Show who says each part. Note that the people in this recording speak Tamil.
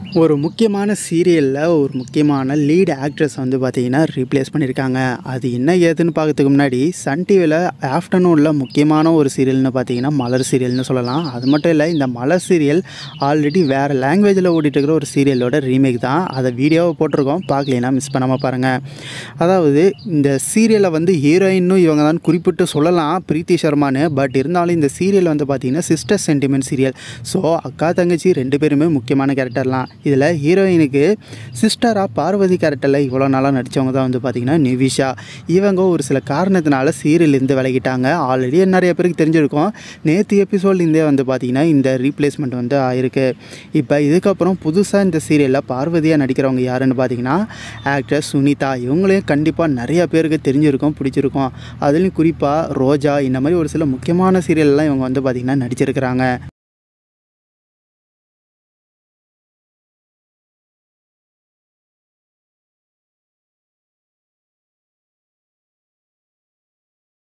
Speaker 1: ஒரு முக்கியமான சீரியலில் ஒரு முக்கியமான லீட் ஆக்ட்ரஸ் வந்து பார்த்திங்கன்னா ரீப்ளேஸ் பண்ணியிருக்காங்க அது என்ன ஏதுன்னு பார்க்கறதுக்கு முன்னாடி சன் டிவியில் ஆஃப்டர்நூனில் முக்கியமான ஒரு சீரியல்னு பார்த்தீங்கன்னா மலர் சீரியல்னு சொல்லலாம் அது மட்டும் இல்லை இந்த மலர் சீரியல் ஆல்ரெடி வேறு லாங்குவேஜில் ஓடிட்டுருக்கிற ஒரு சீரியலோட ரீமேக் தான் அதை வீடியோவை போட்டிருக்கோம் பார்க்கலைன்னா மிஸ் பண்ணாமல் பாருங்கள் அதாவது இந்த சீரியலை வந்து ஹீரோயின்னு இவங்க தான் குறிப்பிட்டு சொல்லலாம் பிரீத்தி சர்மான்னு பட் இருந்தாலும் இந்த சீரியல் வந்து பார்த்திங்கன்னா சிஸ்டர் சென்டிமெண்ட் சீரியல் ஸோ அக்கா தங்கச்சி ரெண்டு பேருமே முக்கியமான கேரக்டர்லாம் இதில் ஹீரோயினுக்கு சிஸ்டராக பார்வதி கேரக்டரில் இவ்வளோ நாளாக நடித்தவங்க தான் வந்து பார்த்திங்கன்னா நிவிஷா இவங்க ஒரு சில காரணத்தினால சீரியல்லேருந்து விலகிட்டாங்க ஆல்ரெடி நிறைய பேருக்கு தெரிஞ்சிருக்கும் நேற்று எபிசோட்லேருந்தே வந்து பார்த்திங்கன்னா இந்த ரீப்ளேஸ்மெண்ட் வந்து ஆயிருக்கு இப்போ இதுக்கப்புறம் புதுசாக இந்த சீரியலில் பார்வதியாக நடிக்கிறவங்க யாருன்னு பார்த்தீங்கன்னா ஆக்டர் சுனிதா இவங்களையும் கண்டிப்பாக நிறைய பேருக்கு தெரிஞ்சிருக்கும் பிடிச்சிருக்கும் அதுலேயும் குறிப்பாக ரோஜா இந்த மாதிரி ஒரு சில முக்கியமான சீரியல்லாம் இவங்க வந்து பார்த்திங்கன்னா நடிச்சிருக்கிறாங்க